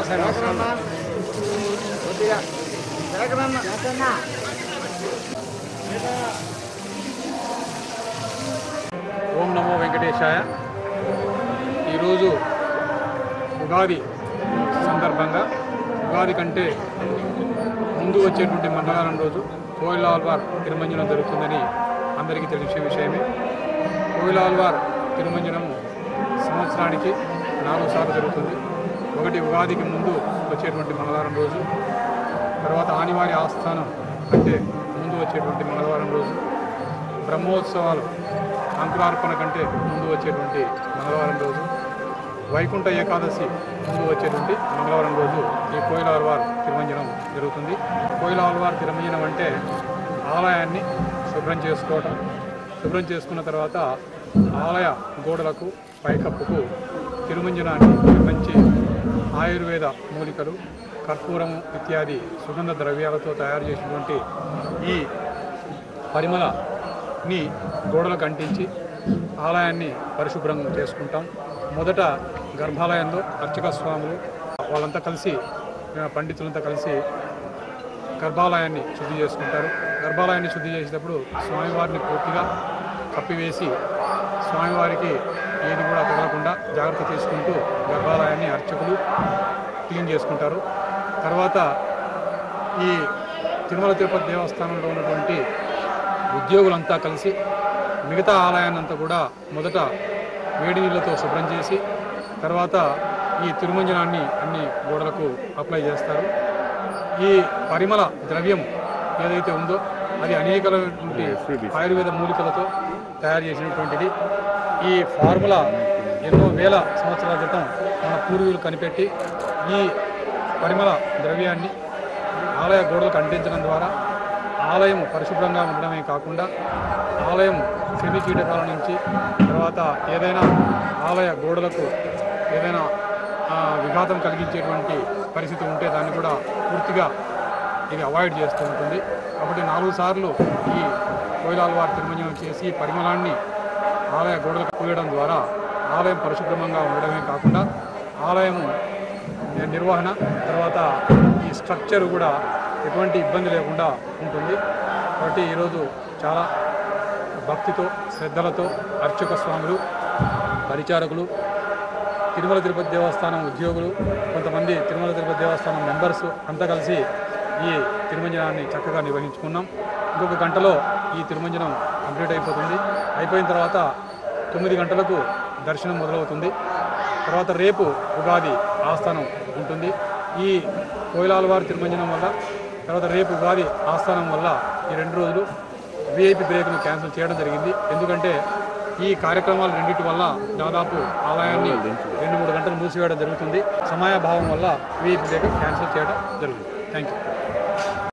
ఓం నమో వెంకటేశాయ ఈరోజు ఉగాది సందర్భంగా ఉగాది కంటే ముందు వచ్చేటువంటి మంగళవారం రోజు కోయిలాల్వార్ తిరుమంజనం జరుగుతుందని అందరికీ తెలిసే విషయమే కోయిలాల్వార్ తిరుమంజనం సంవత్సరానికి నాలుగు సార్లు జరుగుతుంది ఒకటి ఉగాదికి ముందు వచ్చేటువంటి మంగళవారం రోజు తర్వాత ఆనివారి ఆస్థానం అంటే ముందు వచ్చేటువంటి మంగళవారం రోజు బ్రహ్మోత్సవాలు అంకురార్పణ కంటే ముందు వచ్చేటువంటి మంగళవారం రోజు వైకుంఠ ఏకాదశి ముందు వచ్చేటువంటి మంగళవారం రోజు ఈ కోయిలాల్వార్ తిరుమంజనం జరుగుతుంది కోయిలాల్వార్ తిరుమంజనం అంటే ఆలయాన్ని శుభ్రం చేసుకోవటం శుభ్రం చేసుకున్న తర్వాత ఆలయ గోడలకు పైకప్పుకు తిరుమంజనాన్ని మంచి ఆయుర్వేద మూలికలు కర్పూరము ఇత్యాది సుగంధ ద్రవ్యాలతో తయారు చేసినటువంటి ఈ పరిమళని గోడలకు అంటించి ఆలయాన్ని పరిశుభ్రం చేసుకుంటాం మొదట గర్భాలయంలో అర్చక స్వాములు వాళ్ళంతా కలిసి ఆ, పండితులంతా కలిసి గర్భాలయాన్ని శుద్ధి చేసుకుంటారు గర్భాలయాన్ని శుద్ధి చేసేటప్పుడు స్వామివారిని పూర్తిగా కప్పివేసి స్వామివారికి ఏది కూడా తగలకుండా జాగ్రత్త తీసుకుంటూ గర్భాలయాన్ని అర్చకులు క్లీన్ చేసుకుంటారు తర్వాత ఈ తిరుమల తిరుపతి దేవస్థానంలో ఉన్నటువంటి ఉద్యోగులంతా కలిసి మిగతా ఆలయాన్నంతా కూడా మొదట వేడి నీళ్ళతో శుభ్రం చేసి తర్వాత ఈ తిరుమంజనాన్ని అన్ని గోడలకు అప్లై చేస్తారు ఈ పరిమళ ద్రవ్యం ఏదైతే ఉందో అది అనేకమైనటువంటి ఆయుర్వేద మూలికలతో తయారు చేసినటువంటిది ఈ ఫార్ములా ఎన్నో వేల సంవత్సరాల క్రితం మన పూర్వీకులు కనిపెట్టి ఈ పరిమళ ద్రవ్యాన్ని ఆలయ గోడలకు అంటించడం ద్వారా ఆలయం పరిశుభ్రంగా ఉండడమే కాకుండా ఆలయం క్రిమి కీటకాల నుంచి తర్వాత ఏదైనా ఆలయ గోడలకు ఏదైనా ఆ, విఘాతం కలిగించేటువంటి పరిస్థితి ఉంటే దాన్ని కూడా పూర్తిగా ఇది అవాయిడ్ చేస్తూ ఉంటుంది కాబట్టి నాలుగు సార్లు ఈ కోయిలాల్వారి తిరుమంజనం చేసి ఈ పరిమళాన్ని ఆలయ గోడలకు పూయడం ద్వారా ఆలయం పరిశుభ్రంగా ఉండడమే కాకుండా ఆలయము నిర్వహణ తర్వాత ఈ స్ట్రక్చర్ కూడా ఎటువంటి ఇబ్బంది లేకుండా ఉంటుంది కాబట్టి ఈరోజు చాలా భక్తితో శ్రద్ధలతో అర్చక స్వాములు పరిచారకులు తిరుమల తిరుపతి దేవస్థానం ఉద్యోగులు కొంతమంది తిరుమల తిరుపతి దేవస్థానం మెంబర్స్ అంతా కలిసి ఈ తిరుమంజనాన్ని చక్కగా నిర్వహించుకున్నాం ఇంకొక గంటలో ఈ తిరుమంజనం కంప్లీట్ అయిపోతుంది అయిపోయిన తర్వాత తొమ్మిది గంటలకు దర్శనం మొదలవుతుంది తర్వాత రేపు ఉగాది ఆస్థానం ఉంటుంది ఈ కోయిలాలవారి తిరుమంజనం వల్ల తర్వాత రేపు ఉగాది ఆస్థానం వల్ల ఈ రెండు రోజులు విఐపి బ్రేక్ను క్యాన్సిల్ చేయడం జరిగింది ఎందుకంటే ఈ కార్యక్రమాలు రెండింటి వల్ల దాదాపు ఆలయాన్ని రెండు మూడు గంటలు మూసివేయడం జరుగుతుంది సమయాభావం వల్ల విఐపి బ్రేక్ క్యాన్సిల్ చేయడం జరుగుతుంది థ్యాంక్ యూ